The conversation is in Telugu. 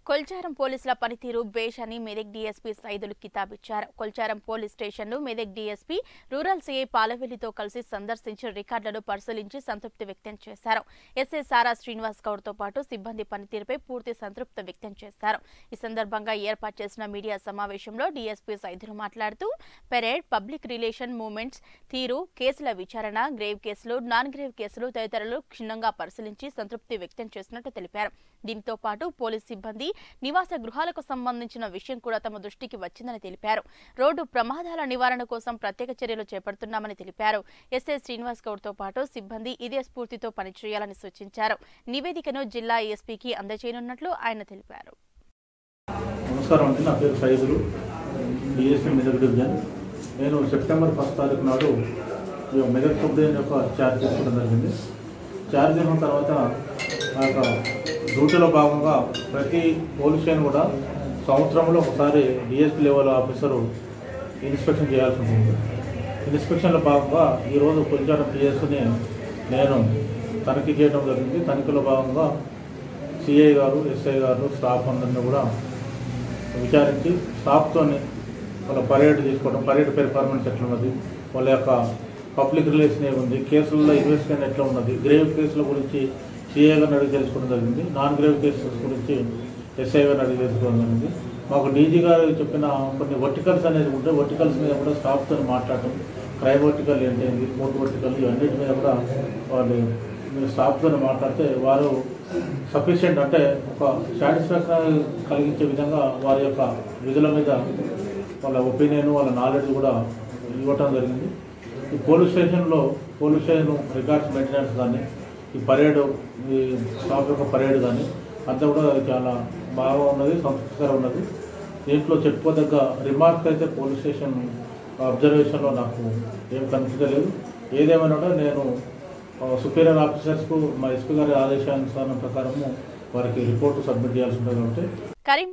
కొల్చారం పోలీసుల పనితీరు బేష్ అని మెదక్ డీఎస్పీ సైదులు కితాబిచ్చారు కొల్చారం పోలీస్ స్టేషన్ను మెదక్ డీఎస్పీ రూరల్ సీఐ పాలవెల్లితో కలిసి సందర్శించి రికార్డులను పరిశీలించి సంతృప్తి వ్యక్తం చేశారు ఎస్ఐ సారా శ్రీనివాస్ గౌడ్తో పాటు సిబ్బంది పనితీరుపై పూర్తి సంతృప్తి వ్యక్తం చేశారు ఈ సందర్భంగా ఏర్పాటు చేసిన మీడియా సమావేశంలో డీఎస్పీ సైదులు మాట్లాడుతూ పెరేడ్ పబ్లిక్ రిలేషన్ మూవ్మెంట్స్ తీరు కేసుల విచారణ గ్రేవ్ కేసులు నాన్ గ్రేవ్ కేసులు తదితరులు క్షుణ్ణంగా పరిశీలించి సంతృప్తి వ్యక్తం చేసినట్టు తెలిపారు దీంతో పాటు పోలీస్ సిబ్బంది నివాస గృహాలకు సంబంధించిన విషయం కూడా తమ దృష్టికి వచ్చిందని తెలిపారు రోడ్డు ప్రమాదాల నివారణ కోసం ప్రత్యేక చర్యలు చేపడుతున్నామని తెలిపారు ఎస్ఐ శ్రీనివాస్ గౌడ్తో పాటు సిబ్బంది ఇదే స్ఫూర్తితో పనిచేయాలని సూచించారు నివేదికను జిల్లా ఎస్పీకి అందజేయనున్నట్లు ఆయన తెలిపారు నమస్కారం అండి నా పేరు సైదులు డిఎస్పీ మెదక్ డివిజన్ నేను సెప్టెంబర్ ఫస్ట్ తారీఖు నాడు ఈ మెదక్ సబ్ డివిజన్ యొక్క ఛార్జ్ తీసుకోవడం జరిగింది ఛార్జ్ అయిన తర్వాత నా యొక్క డ్యూటీలో భాగంగా ప్రతి పోలీస్ స్టేషన్ కూడా సంవత్సరంలో ఒకసారి డిఎస్పీ లెవెల్ ఆఫీసరు ఇన్స్పెక్షన్ చేయాల్సి ఉంటుంది ఇన్స్పెక్షన్లో భాగంగా ఈరోజు కొంచెం పిఎస్ని నేను తనిఖీ చేయడం జరిగింది తనిఖీలో భాగంగా సిఐ గారు ఎస్ఐ గారు స్టాఫ్ అందరినీ కూడా విచారించి స్టాఫ్తోని వాళ్ళ పరేడ్ తీసుకోవడం పరేడ్ పెర్ఫార్మెన్స్ ఎట్లా ఉన్నది వాళ్ళ యొక్క పబ్లిక్ రిలేషన్ ఏముంది కేసుల్లో ఇన్వెస్టిగేషన్ ఎట్లా ఉన్నది గ్రేవ్ కేసుల గురించి సిఏ గారిని అడిగి తెలుసుకోవడం జరిగింది నాన్ గ్రేవ్ కేసెస్ గురించి ఎస్ఐ గారిని అడిగి తెలుసుకోవడం జరిగింది మాకు డీజీ గారు చెప్పిన కొన్ని వర్టికల్స్ అనేది ఉంటే వర్టికల్స్ మీద కూడా స్టాఫ్తో మాట్లాడటం క్రైమ్ వర్టికల్ ఏంటి కోర్టు వర్టికల్ ఇవన్నిటి మీద కూడా వాళ్ళు స్టాఫ్తో మాట్లాడితే వారు సఫిషియెంట్ అంటే ఒక సాటిస్ఫాక్షన్ కలిగించే విధంగా వారి యొక్క విధుల మీద వాళ్ళ ఒపీనియన్ వాళ్ళ నాలెడ్జ్ కూడా ఇవ్వటం జరిగింది ఈ పోలీస్ స్టేషన్లో పోలీస్ స్టేషన్ రికార్డ్స్ మెయింటెనెన్స్ కానీ ఈ పరేడ్ ఈ స్టాఫ్ యొక్క పరేడ్ కానీ అంతా కూడా చాలా బాగా ఉన్నది సంతృప్తికరంగా ఉన్నది దీంట్లో చెప్పుకోదగ్గ రిమార్క్ అయితే పోలీస్ స్టేషన్ అబ్జర్వేషన్లో నాకు ఏం కనిపించలేదు ఏదేమైనా కూడా నేను సుపీరియర్ ఆఫీసర్స్కు మా ఎస్పీ గారి ఆదేశానుసారం ప్రకారము వారికి రిపోర్టు సబ్మిట్ చేయాల్సి ఉంటుంది కాబట్టి కరీం